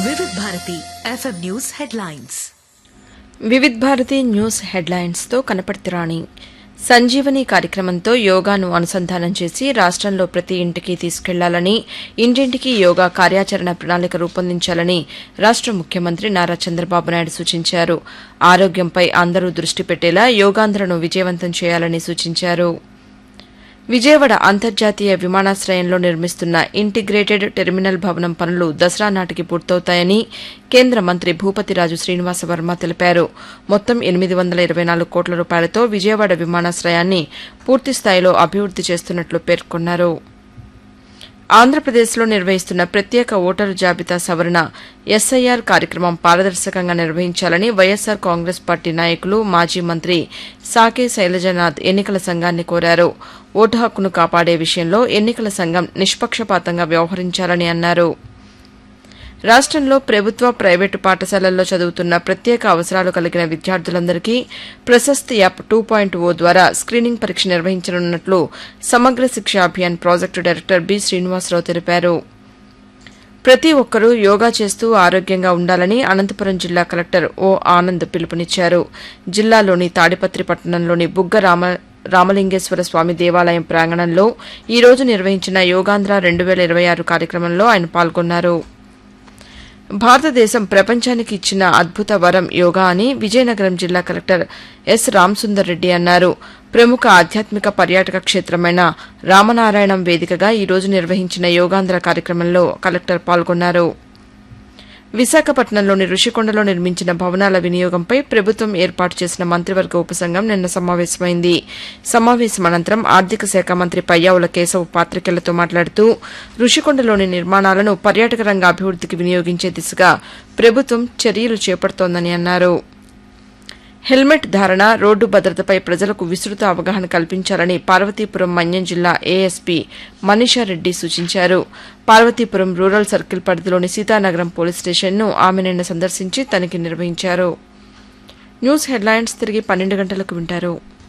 వివిధ Bharathi FM news headlines Vividh Bharathi news హెడ్లైన్స్తో కనపడుతురాణి సంజీవని కార్యక్రమంతో యోగాను అనుసంధానం చేసి రాష్ట్రంలో ప్రతి ఇంటికి తీసుకెళ్లాలని ఇంటింటికి యోగా కార్యాచరణ ప్రణాళిక రూపొందించాలని రాష్ట ముఖ్యమంత్రి నారా చంద్రబాబు నాయుడు సూచించారు ఆరోగ్యంపై అందరూ దృష్టి పెట్టేలా యోగాంధ్రను విజయవంతం చేయాలని సూచించారు విజయవాడ అంతర్జాతీయ విమానాశ్రయంలో నిర్మిస్తున్న ఇంటిగ్రేటెడ్ టెర్మినల్ భవనం పనులు దసరా నాటికి పూర్తవుతాయని కేంద్ర మంత్రి భూపతిరాజు శ్రీనివాస వర్మ తెలిపారు మొత్తం ఎనిమిది వందల ఇరవై నాలుగు కోట్ల రూపాయలతో విజయవాడ విమానాశ్రయాన్ని పూర్తిస్థాయిలో అభివృద్ది చేస్తున్నట్లు పేర్కొన్నారు ఆంధ్రప్రదేశ్లో నిర్వహిస్తున్న ప్రత్యేక ఓటరు జాబితా సవరణ ఎస్ఐఆర్ కార్యక్రమం పారదర్శకంగా నిర్వహించాలని వైఎస్సార్ కాంగ్రెస్ పార్టీ నాయకులు మాజీ మంత్రి సాకే శైలజనాథ్ ఎన్నికల సంఘాన్ని కోరారు ఓటు హక్కును కాపాడే విషయంలో ఎన్నికల సంఘం నిష్పక్షపాతంగా వ్యవహరించాలని అన్నారు రాష్ట్రంలో ప్రభుత్వ ప్రైవేటు పాఠశాలల్లో చదువుతున్న ప్రత్యేక అవసరాలు కలిగిన విద్యార్థులందరికీ Prashasti app two point O ద్వారా స్క్రీనింగ్ పరీక్ష నిర్వహించనున్నట్లు Samagra Shiksha Abhiyan project director B Srinivasarao తెలిపారు ప్రతి ఒక్కరూ యోగా చేస్తూ ఆరోగ్యంగా ఉండాలని అనంతపురం జిల్లా కలెక్టర్ ఓ ఆనంద్ పిలుపునిచ్చారు జిల్లాలోని తాడిపత్రి పట్టణంలోని బుగ్గ రామ రామలింగేశ్వర స్వామి దేవాలయం ప్రాంగణంలో ఈ రోజు నిర్వహించిన యోగాంధ్ర రెండు వేల ఇరవై ఆరు కార్యక్రమంలో ఆయన పాల్గొన్నారు భారతదేశం ప్రపంచానికి ఇచ్చిన అద్భుత వరం యోగా అని విజయనగరం జిల్లా కలెక్టర్ ఎస్ రామసుందర్ రెడ్డి అన్నారు ప్రముఖ ఆధ్యాత్మిక పర్యాటక క్షేత్రమైన రామనారాయణం వేదికగా ఈ రోజు నిర్వహించిన యోగాంధ్ర కార్యక్రమంలో కలెక్టర్ పాల్గొన్నారు విశాఖపట్నంలోని రుషికొండలో నిర్మించిన భవనాల వినియోగంపై ప్రభుత్వం ఏర్పాటు చేసిన మంత్రివర్గ ఉపసంఘం నిన్న సమావేశమైంది సమావేశం అనంతరం ఆర్థిక శాఖ మంత్రి పయ్యావుల కేశవ్ పాతికేయులతో మాట్లాడుతూ రుషికొండలోని నిర్మాణాలను పర్యాటక రంగ అభివృద్దికి వినియోగించే దిశగా ప్రభుత్వం చర్యలు చేపడుతోందని అన్నారు హెల్మెట్ ధారణ రోడ్డు భద్రతపై ప్రజలకు విస్తృత అవగాహన కల్పించాలని పార్వతీపురం మన్యం జిల్లా ఏఎస్పీ మనీషారెడ్డి సూచించారు పార్వతీపురం రూరల్ సర్కిల్ పరిధిలోని సీతానగరం పోలీస్ స్టేషన్ను ఆమె నిన్న సందర్శించి తనిఖీ నిర్వహించారు న్యూస్ హెడ్లైన్స్ తిరిగి పన్నెండు గంటలకు వింటారు